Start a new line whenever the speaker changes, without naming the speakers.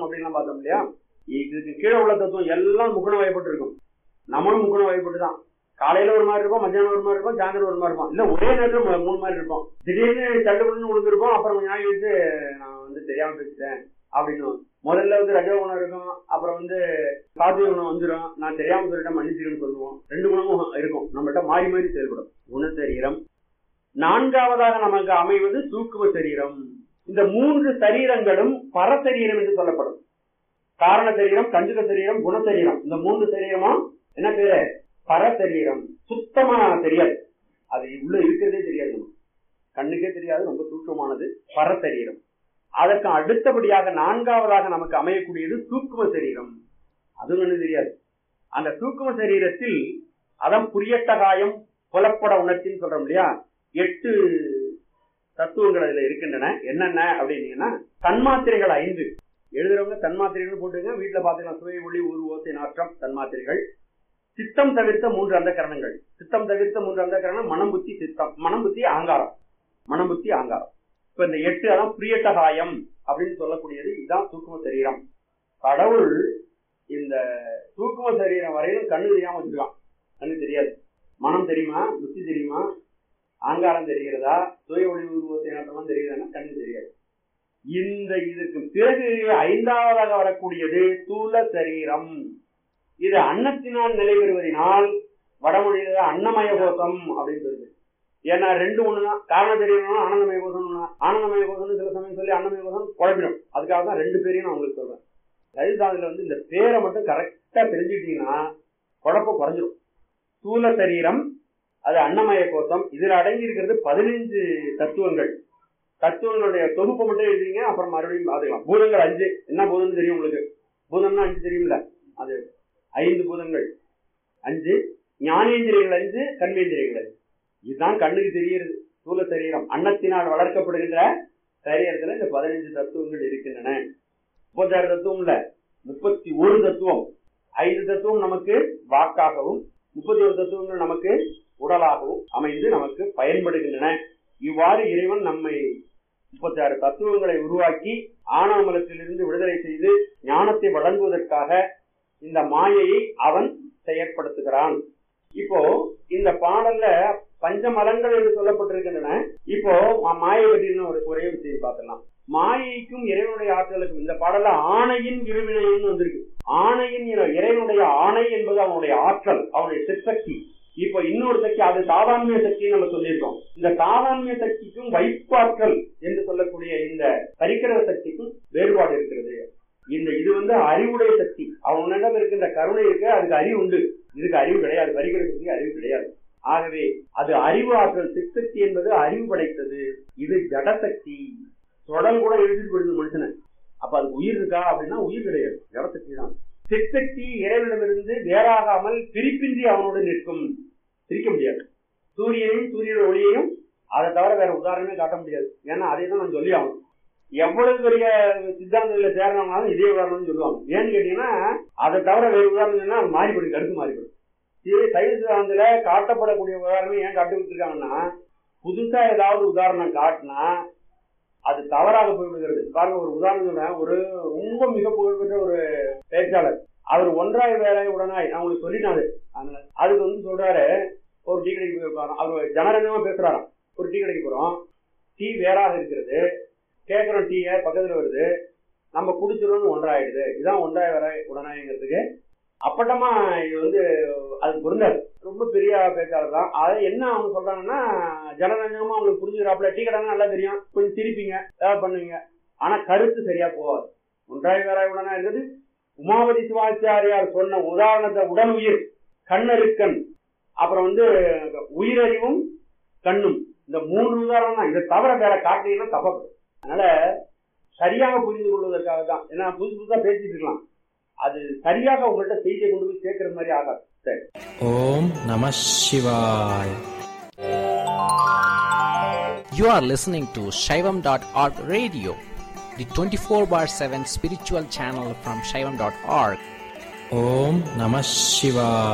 அப்படின்லாம் பார்த்தோம் இல்லையா இதுக்கு கீழே உள்ள தத்துவம் எல்லாம் முக்குண வயப்பட்டு இருக்கும் நம்மளும் முக்குண வயப்பட்டு தான் காலையில ஒரு மாதிரி இருப்போம் மத்தியானம் ஒரு மாதிரி இருப்போம் சாயந்தரம் ஒரு மாதிரி இருப்போம் இல்ல ஒரே நேரத்துல மூ- மூணு மாதிரி இருப்போம் திடீர்னு தள்ளுபடினு விழுந்திருப்போம் அப்புறம் கொஞ்ச நாள் கழிச்சு நான் வந்து தெரியாம பேசிட்டேன் அப்படின்னு முதல்ல வந்து ரஜகுணம் இருக்கும் அப்புறம் வந்து சாத்விக குணம் வந்துடும் நான் தெரியாம சொல்லிட்டேன் மன்னிச்சுக்கன்னு சொல்லுவோம் ரெண்டு குணமும் இருக்கும் நம்மள்ட்ட மாறி மாறி செயல்படும் குணசரீரம் நான்காவதாக நமக்கு அமைவது சூக்கும சரீரம் இந்த மூன்று சரீரங்களும் பரசரீரம் என்று சொல்லப்படும் காரண சரீரம் கஞ்சுக சரீரம் குணசரீரம் இந்த மூன்று சரீரமும் என்ன பேரு பரசரீரம் சுத்தமா தெரியாது அது உள்ள இருக்கிறதே தெரியாது நமக்கு கண்ணுக்கே தெரியாது ரொம்ப சூட்சமானது பரசரீரம் அதற்கு அடுத்தபடியாக நான்காவதாக நமக்கு அமையக்கூடியது சூக்கும சரீரம் அதுவும் ஒண்ணு தெரியாது அந்த சூக்கும சரீரத்தில் அதான் புரியட்டகாயம் புலப்பட உணர்ச்சின்னு சொல்றோம் இல்லையா எட்டு தத்துவங்கள் அதுல இருக்கின்றன என்னென்ன அப்படின்னீங்கன்னா தன்மாத்திரைகள் ஐந்து எழுதுறவங்க தன்மாத்திரைகள் போட்டுங்க வீட்டுல பாத்தீங்கன்னா சுவை ஒளி ஊர் ஓசை நாற்றம் தன்மாத்திரைகள் சித்தம் தவிர்த்த மூன்று அந்த கரணங்கள் சித்தம் தவிர்த்த மூன்று அந்த கரணம் மனம் புத்தி சித்தம் மனம் புத்தி அகங்காரம் மனம் புத்தி அகங்காரம் இப்ப இந்த எட்டு அதான் பிரியட்டகாயம் அப்படின்னு சொல்லக்கூடியது இதுதான் சூக்கும சரீரம் கடவுள் இந்த சூக்கும சரீரம் வரையிலும் கண்ணு தெரியாம வச்சிருக்கான் கண்ணு தெரியாது மனம் தெரியுமா புத்தி தெரியுமா ஆங்காரம் தெரிகிறதா சுய ஒளி உருவத்தை நாட்டம்லாம் தெரியுதான்னா கண்ணு தெரியாது இந்த இதுக்கு பிறகு ஐந்தாவதாக வரக்கூடியது தூல சரீரம் இது அன்னத்தினால் நிலை பெறுவதனால் வடமொழியில அன்னமய கோஷம் அப்படின்னு சொல்லுது ஏன்னா ரெண்டு ஒண்ணுதான் காரண தெரியணும் ஆனந்தமய கோஷம் ஆனந்தமய கோஷம்னு சில சமயம் சொல்லி அன்னமய கோஷம் குழப்பிடும் அதுக்காக தான் ரெண்டு பேரையும் நான் உங்களுக்கு சொல்றேன் லலிதாதுல வந்து இந்த பேரை மட்டும் கரெக்டா தெரிஞ்சுக்கிட்டீங்கன்னா குழப்பம் குறைஞ்சிரும் ஸ்தூல சரீரம் அது அன்னமய கோஷம் இதுல அடங்கி இருக்கிறது பதினைஞ்சு தத்துவங்கள் தத்துவங்களுடைய தொகுப்பு மட்டும் எழுதிங்க அப்புறம் மறுபடியும் பாத்துக்கலாம் பூதங்கள் அஞ்சு என்ன பூதம்னு தெரியும் உங்களுக்கு பூதம்னா அஞ்சு தெரியும்ல அது ஐந்து பூதங்கள் அஞ்சு ஞானேந்திரியங்கள் அஞ்சு கண்மேந்திரியங்கள் அஞ்சு இதுதான் கண்ணுக்கு தெரிகிறது ஸ்தூல சரீரம் அன்னத்தினால் வளர்க்கப்படுகின்ற சரீரத்துல இந்த பதினைஞ்சு தத்துவங்கள் இருக்கின்றன முப்பத்தாறு தத்துவம் இல்ல முப்பத்தி ஒரு தத்துவம் ஐந்து தத்துவம் நமக்கு வாக்காகவும் முப்பத்தி ஒரு தத்துவங்கள் நமக்கு உடலாகவும் அமைந்து நமக்கு பயன்படுகின்றன இவ்வாறு இறைவன் நம்மை முப்பத்தி ஆறு தத்துவங்களை உருவாக்கி ஆணவமலத்திலிருந்து விடுதலை செய்து ஞானத்தை வழங்குவதற்காக இந்த மாயையை அவன் செயற்படுத்துகிறான் இப்போ இந்த பாடல்ல பஞ்சமலங்கள் என்று சொல்லப்பட்டிருக்கின்றன இப்போ மா- மாயை பற்றி இன்னும் ஒரு ஒரே ஒரு செய்தி பார்க்கலாம் மாயைக்கும் இறைவனுடைய ஆற்றலுக்கும் இந்த பாடல்ல ஆணையின் இருவினைன்னு வந்திருக்கு ஆணையின் இர- இறைவனுடைய ஆணை என்பது அவனுடைய ஆற்றல் அவனுடைய சிற்சக்தி இப்போ இன்னொரு சக்தி அது சாதான்மிய சக்தின்னு நம்ம சொல்லியிருக்கோம் இந்த சாதான்மிய சக்திக்கும் வைப்பாற்றல் என்று சொல்லக்கூடிய இந்த பரிக்கிரக சக்திக்கும் வேறுபாடு இருக்கிறது இந்த இது வந்து அறிவுடைய சக்தி அவனிடம் இருக்கின்ற கருணை இருக்கு அதுக்கு அறிவு உண்டு இதுக்கு அறிவு கிடையாது பரிக்கிற சக்திக்கு அறிவு கிடையாது ஆகவே அது அறிவு ஆற்றல் சிற்சக்தி என்பது அறிவு படைத்தது இது ஜடசக்தி தொடல் கூட எழுதிட்டு போயிடுது மனுஷனை அப்ப அதுக்கு உயிர் இருக்கா அப்படின்னா உயிர் கிடையாது ஜடசக்தி தான் சிற்சக்தி இறைவனிடமிருந்து வேறாகாமல் பிரிப்பின்றி அவனோடு நிற்கும் பிரிக்க முடியாது சூரியனையும் சூரியனோட ஒளியையும் அதை தவிர வேற உதாரணமே காட்ட முடியாது ஏன்னா அதை தான் நான் சொல்லி ஆகணும் எவ்வளவு பெரிய சித்தாந்தங்களை சேர்ந்தவங்களாலும் இதே உதாரணம்னு சொல்லுவாங்க ஏன்னு கேட்டீங்கன்னா அதை தவிர வேற உதாரணம் சொன்னா அது மாறிப்படும் கருத்து மாறிப்படும் இது சைவ சித்தாந்தத்துல காட்டப்படக்கூடிய உதாரணம் ஏன் காட்டி வச்சிருக்காங்கன்னா புதுசா ஏதாவது உதாரணம் காட்டினா அது தவறாக போய்விடுகிறது பாருங்க ஒரு உதாரணம் சொல்றேன் ஒரு ரொம்ப மிக புகழ்பெற்ற ஒரு பேச்சாளர் அவர் ஒன்றாய் வேலை உடனாய் நான் உங்களுக்கு சொல்லிட்டாரு அதனால அதுக்கு வந்து சொல்றாரு ஒரு டீ கடைக்கு போயிருப்பாராம் அவர் ஜனரஞ்சமா பேசுறாராம் ஒரு டீ கடைக்கு போறோம் டீ வேறாக இருக்கிறது கேட்குறோம் டீயை பக்கத்துல வருது நம்ம குடிச்சிடணும்னு ஒன்றாயிடுது இதான் ஒன்றாய் வர உடனாய்ங்கிறதுக்கு அப்பட்டமா இது வந்து அது பொருந்தாது ரொம்ப பெரிய பேச்சாளர் தான் அதை என்ன அவங்க சொல்றாங்கன்னா ஜனரஞ்சகமா அவங்களுக்கு புரிஞ்சுக்கிறாப்புல டீ கடைனா நல்லா தெரியும் கொஞ்சம் சிரிப்பீங்க ஏதாவது பண்ணுவீங்க ஆனா கருத்து சரியா போகாது ஒன்றாய் வேறாய் உடனா இருக்கிறது உமாவதி சிவாச்சாரியார் சொன்ன உதாரணத்தை உடல் உயிர் கண்ணருக்கண் அப்புறம் வந்து உயிரறிவும் கண்ணும் இந்த மூன்று உதாரணம் தான் இதை தவிர வேற காட்டினீங்கன்னா தப்பப்படும் அதனால சரியாக புரிந்து கொள்வதற்காக தான் ஏன்னா புதுசு புதுசா பேசிட்டு இருக்கலாம் அது சரியாக உங்கள்கிட்ட செய்தியை கொண்டு போய் சேர்க்கிற மாதிரி ஆகாது சரி
ஓம் நம சிவாய்
You are listening to Shaivam.org radio, the 24 bar 7 spiritual channel from Shaivam.org.
ஓம் நம சிவாய்